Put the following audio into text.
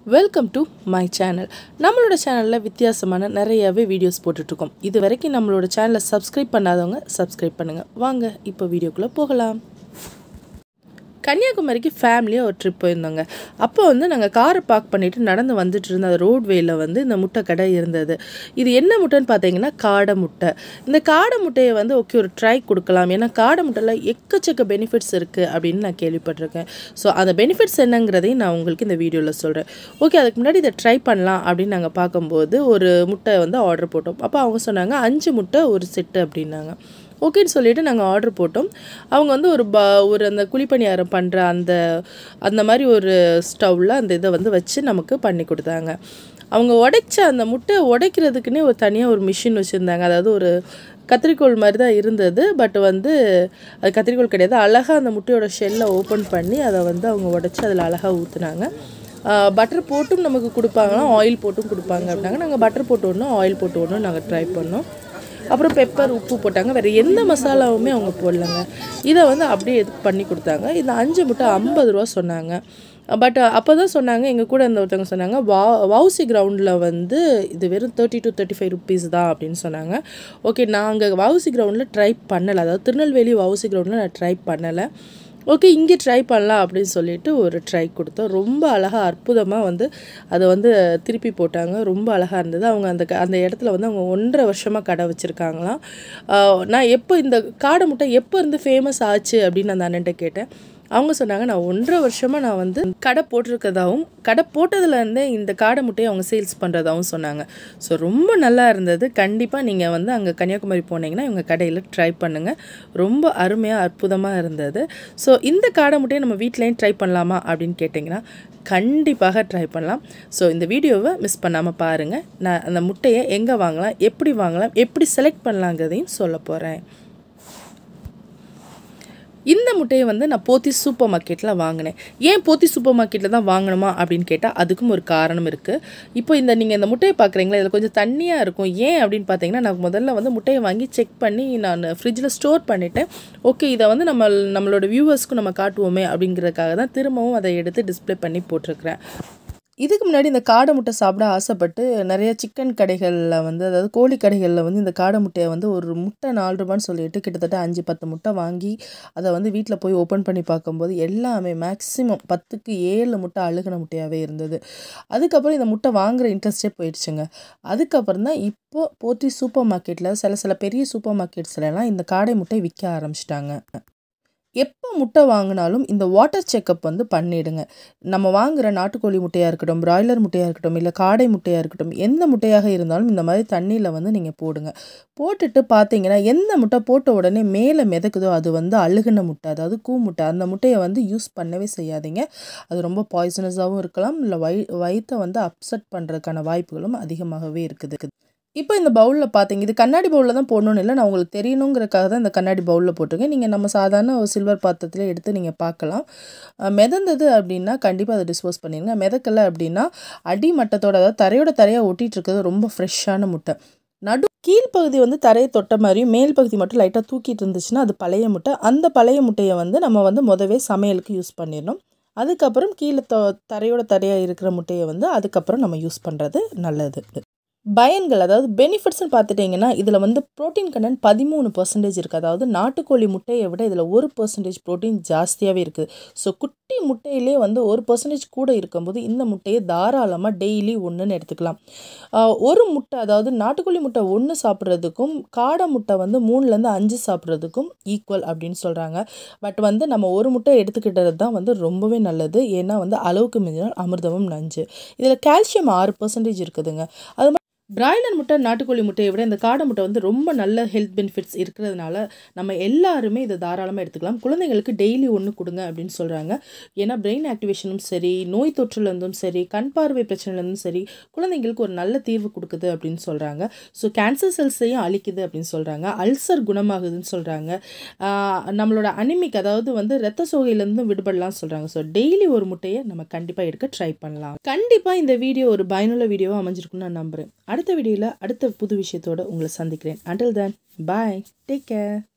welcome to my channel நம்மளோட சேனலில் வித்தியாசமான நிறையவே வீடியோஸ் போட்டுட்ருக்கோம் இது வரைக்கும் நம்மளோட சேனலை சப்ஸ்கிரைப் பண்ணாதவங்க சப்ஸ்கிரைப் பண்ணுங்கள் வாங்க இப்போ வீடியோக்குள்ளே போகலாம் கன்னியாகுமரிக்கு ஃபேமிலியாக ஒரு ட்ரிப் போயிருந்தோங்க அப்போ வந்து நாங்கள் காரை பார்க் பண்ணிவிட்டு நடந்து வந்துட்டு இருந்த அந்த ரோட்வேயில் வந்து இந்த முட்டை கடை இருந்தது இது என்ன முட்டைன்னு பார்த்தீங்கன்னா காடை முட்டை இந்த காடை முட்டையை வந்து ஓகே ஒரு ட்ரை கொடுக்கலாம் ஏன்னா காடை முட்டையில் எக்கச்சக்க பெனிஃபிட்ஸ் இருக்குது அப்படின்னு நான் கேள்விப்பட்டிருக்கேன் ஸோ அந்த பெனிஃபிட்ஸ் என்னங்கிறதையும் நான் உங்களுக்கு இந்த வீடியோவில் சொல்கிறேன் ஓகே அதுக்கு முன்னாடி இதை ட்ரை பண்ணலாம் அப்படின்னு நாங்கள் பார்க்கும்போது ஒரு முட்டை வந்து ஆர்டர் போட்டோம் அப்போ அவங்க சொன்னாங்க அஞ்சு முட்டை ஒரு செட்டு அப்படின்னாங்க ஓகேன்னு சொல்லிட்டு நாங்கள் ஆர்டர் போட்டோம் அவங்க வந்து ஒரு ப ஒரு அந்த குழிப்பணியாரம் பண்ணுற அந்த அந்த மாதிரி ஒரு ஸ்டவ்வில் அந்த இதை வந்து வச்சு நமக்கு பண்ணி கொடுத்தாங்க அவங்க உடைச்ச அந்த முட்டை உடைக்கிறதுக்குன்னே ஒரு தனியாக ஒரு மிஷின் வச்சுருந்தாங்க அதாவது ஒரு கத்திரிக்கோள் மாதிரி தான் இருந்தது பட் வந்து அது கத்திரிக்கோள் கிடையாது அழகாக அந்த முட்டையோட ஷெல்லை ஓப்பன் பண்ணி அதை வந்து அவங்க உடச்சி அதில் அழகாக ஊற்றுனாங்க பட்டர் போட்டும் நமக்கு கொடுப்பாங்களாம் ஆயில் போட்டும் கொடுப்பாங்க அப்படின்னாங்க நாங்கள் பட்டர் போட்டு ஒன்றும் ஆயில் போட்டு ஒன்றும் நாங்கள் ட்ரை பண்ணோம் அப்புறம் பெப்பர் உப்பு போட்டாங்க வேறு எந்த மசாலாவுமே அவங்க போடலங்க இதை வந்து அப்படியே இது பண்ணி கொடுத்தாங்க இந்த அஞ்சு முட்டை ஐம்பது ரூபா சொன்னாங்க பட் அப்போ தான் சொன்னாங்க எங்கள் கூட இந்த ஒருத்தவங்க சொன்னாங்க வா வவுசி கிரவுண்டில் வந்து இது வெறும் thirty to thirty five rupees தான் அப்படின்னு சொன்னாங்க ஓகே நாங்கள் வவுசி கிரவுண்டில் ட்ரை பண்ணலை அதாவது திருநெல்வேலி வவுசி கிரவுண்டில் நான் ட்ரை பண்ணலை ஓகே இங்கே ட்ரை பண்ணலாம் அப்படின்னு சொல்லிட்டு ஒரு ட்ரை கொடுத்தோம் ரொம்ப அழகாக அற்புதமாக வந்து அதை வந்து திருப்பி போட்டாங்க ரொம்ப அழகாக இருந்தது அவங்க அந்த க- அந்த இடத்துல வந்து அவங்க ஒன்றரை வருஷமாக கடை வச்சுருக்காங்களாம் நான் எப்போ இந்த காடை முட்டை எப்போ இருந்து ஃபேமஸ் ஆச்சு அப்படின்னு அந்த அண்ணன்ட்ட கேட்டேன் அவங்க சொன்னாங்க நான் ஒன்றரை வருஷமாக நான் வந்து கடை போட்டிருக்கதாகவும் கடை போட்டதுலேருந்தே இந்த காடை முட்டையை அவங்க சேல்ஸ் பண்ணுறதாகவும் சொன்னாங்க ஸோ ரொம்ப நல்லா இருந்தது கண்டிப்பாக நீங்கள் வந்து அங்கே கன்னியாகுமரி போனீங்கன்னா இவங்க கடையில் ட்ரை பண்ணுங்கள் ரொம்ப அருமையாக அற்புதமாக இருந்தது ஸோ இந்த காடை முட்டையை நம்ம வீட்லேயும் ட்ரை பண்ணலாமா அப்படின்னு கேட்டிங்கன்னா கண்டிப்பாக ட்ரை பண்ணலாம் ஸோ இந்த வீடியோவை மிஸ் பண்ணாமல் பாருங்கள் நான் அந்த முட்டையை எங்கே வாங்கலாம் எப்படி வாங்கலாம் எப்படி செலக்ட் பண்ணலாங்கிறதையும் சொல்ல போகிறேன் இந்த முட்டையை வந்து நான் போத்தி சூப்பர் மார்க்கெட்டில் வாங்கினேன் ஏன் போத்தி சூப்பர் மார்க்கெட்டில் தான் வாங்கணுமா அப்படின்னு கேட்டால் அதுக்கும் ஒரு காரணம் இருக்குது இப்போ இந்த நீங்கள் இந்த முட்டையை பார்க்குறீங்களா இதில் கொஞ்சம் தண்ணியாக இருக்கும் ஏன் அப்படின்னு பார்த்தீங்கன்னா நான் முதல்ல வந்து முட்டையை வாங்கி செக் பண்ணி நான் ஃப்ரிட்ஜில் ஸ்டோர் பண்ணிவிட்டேன் ஓகே இதை வந்து நம்ம நம்மளோட வியூவர்ஸ்க்கும் நம்ம காட்டுவோமே அப்படிங்கிறதுக்காக தான் திரும்பவும் அதை எடுத்து டிஸ்ப்ளே பண்ணி போட்டிருக்கிறேன் இதுக்கு முன்னாடி இந்த காடை முட்டை சாப்பிட ஆசைப்பட்டு நிறைய சிக்கன் கடைகளில் வந்து அதாவது கோழி கடைகளில் வந்து இந்த காடை முட்டையை வந்து ஒரு முட்டை நாலு ரூபான்னு சொல்லிட்டு கிட்டத்தட்ட அஞ்சு பத்து முட்டை வாங்கி அதை வந்து வீட்டில் போய் ஓப்பன் பண்ணி பார்க்கும்போது எல்லாமே மேக்ஸிமம் பத்துக்கு ஏழு முட்டை அழுகின முட்டையாகவே இருந்தது அதுக்கப்புறம் இந்த முட்டை வாங்குற இன்ட்ரெஸ்டே போயிடுச்சுங்க அதுக்கப்புறம் தான் இப்போ போத்தி சூப்பர் மார்க்கெட்டில் சில சில பெரிய சூப்பர் மார்க்கெட்ஸ்லாம் இந்த காடை முட்டை விற்க ஆரம்பிச்சிட்டாங்க எப்போ முட்டை வாங்கினாலும் இந்த வாட்டர் செக்கப் வந்து பண்ணிடுங்க நம்ம வாங்குற நாட்டுக்கோழி முட்டையாக இருக்கட்டும் பிராய்லர் முட்டையாக இருக்கட்டும் இல்லை காடை முட்டையாக இருக்கட்டும் எந்த முட்டையாக இருந்தாலும் இந்த மாதிரி தண்ணியில் வந்து நீங்கள் போடுங்க போட்டுட்டு பார்த்தீங்கன்னா எந்த முட்டை போட்ட உடனே மேலே மிதக்குதோ அது வந்து அழுகுன முட்டை அதாவது கூ முட்டை அந்த முட்டையை வந்து யூஸ் பண்ணவே செய்யாதீங்க அது ரொம்ப பாய்சனஸாகவும் இருக்கலாம் இல்லை வயி வயிற்றை வந்து அப்செட் பண்ணுறதுக்கான வாய்ப்புகளும் அதிகமாகவே இருக்குது இப்போ இந்த பவுலில் பார்த்தீங்க இது கண்ணாடி பவுலில் தான் போடணும்னு இல்லை நான் உங்களுக்கு தெரியணுங்கிறக்காக தான் இந்த கண்ணாடி பவுலில் போட்டிருக்கேன் நீங்கள் நம்ம சாதாரண ஒரு சில்வர் பாத்திரத்தில் எடுத்து நீங்கள் பார்க்கலாம் அஹ் மிதந்தது அப்படின்னா கண்டிப்பாக அதை டிஸ்போஸ் பண்ணிடுங்க மிதக்கலை அப்படின்னா அடி மட்டத்தோட அதாவது தரையோட தரையாக ஒட்டிட்டு இருக்கிறது ரொம்ப ஃப்ரெஷ்ஷான முட்டை நடு கீழ்ப்பகுதி வந்து தரையை தொட்ட மாதிரியும் மேல் பகுதி மட்டும் லைட்டாக தூக்கிட்டு இருந்துச்சுன்னா அது பழைய முட்டை அந்த பழைய முட்டையை வந்து நம்ம வந்து முதவே சமையலுக்கு யூஸ் பண்ணிடணும் அதுக்கப்புறம் கீழே தொ தரையோட தரையாக இருக்கிற முட்டையை வந்து அதுக்கப்புறம் நம்ம யூஸ் பண்ணுறது நல்லது பயன்கள் அதாவது பெனிஃபிட்ஸ்னு பார்த்துட்டிங்கன்னா இதில் வந்து ப்ரோட்டீன் கண்டென்ட் பதிமூணு பர்சன்டேஜ் இருக்குது அதாவது நாட்டுக்கோழி முட்டையை விட இதில் ஒரு பர்சன்டேஜ் ப்ரோட்டீன் ஜாஸ்தியாகவே இருக்குது ஸோ குட்டி முட்டையிலே வந்து ஒரு பர்சன்டேஜ் கூட இருக்கும்போது இந்த முட்டையை தாராளமாக டெய்லி ஒன்றுன்னு எடுத்துக்கலாம் ஆஹ் ஒரு முட்டை அதாவது நாட்டுக்கோழி முட்டை ஒன்று சாப்பிட்றதுக்கும் காடை முட்டை வந்து மூணுலேருந்து அஞ்சு சாப்பிட்றதுக்கும் ஈக்குவல் அப்படின்னு சொல்கிறாங்க பட் வந்து நம்ம ஒரு முட்டை எடுத்துக்கிட்டது தான் வந்து ரொம்பவே நல்லது ஏன்னா வந்து அளவுக்கு மிஞ்சினால் அமிர்தமும் நஞ்சு இதில் கால்சியம் ஆறு பர்சன்டேஜ் இருக்குதுங்க அது பிராய்லர் முட்டை நாட்டுக்கோழி முட்டையை விட இந்த காடை முட்டை வந்து ரொம்ப நல்ல ஹெல்த் பெனிஃபிட்ஸ் இருக்கிறதுனால நம்ம எல்லாருமே இதை தாராளமாக எடுத்துக்கலாம் குழந்தைங்களுக்கு டெய்லி ஒன்று கொடுங்க அப்படின்னு சொல்கிறாங்க ஏன்னா பிரெயின் ஆக்டிவேஷனும் சரி நோய் தொற்றுலேருந்தும் சரி கண் பார்வை பிரச்சனைலேருந்தும் சரி குழந்தைங்களுக்கு ஒரு நல்ல தீர்வு கொடுக்குது அப்படின்னு சொல்கிறாங்க ஸோ கேன்சர் செல்ஸையும் அழிக்குது அப்படின்னு சொல்கிறாங்க அல்சர் குணமாகுதுன்னு சொல்கிறாங்க நம்மளோட அனிமிக் அதாவது வந்து ரத்த சோகையிலேருந்தும் விடுபடலாம் சொல்கிறாங்க ஸோ டெய்லி ஒரு முட்டையை நம்ம கண்டிப்பாக எடுக்க ட்ரை பண்ணலாம் கண்டிப்பாக இந்த வீடியோ ஒரு பயனுள்ள வீடியோவாக அமைஞ்சிருக்குன்னு நான் நம்புகிறேன் அடுத்த வீடியோவில் அடுத்த புது விஷயத்தோட உங்களை சந்திக்கிறேன் until then bye take care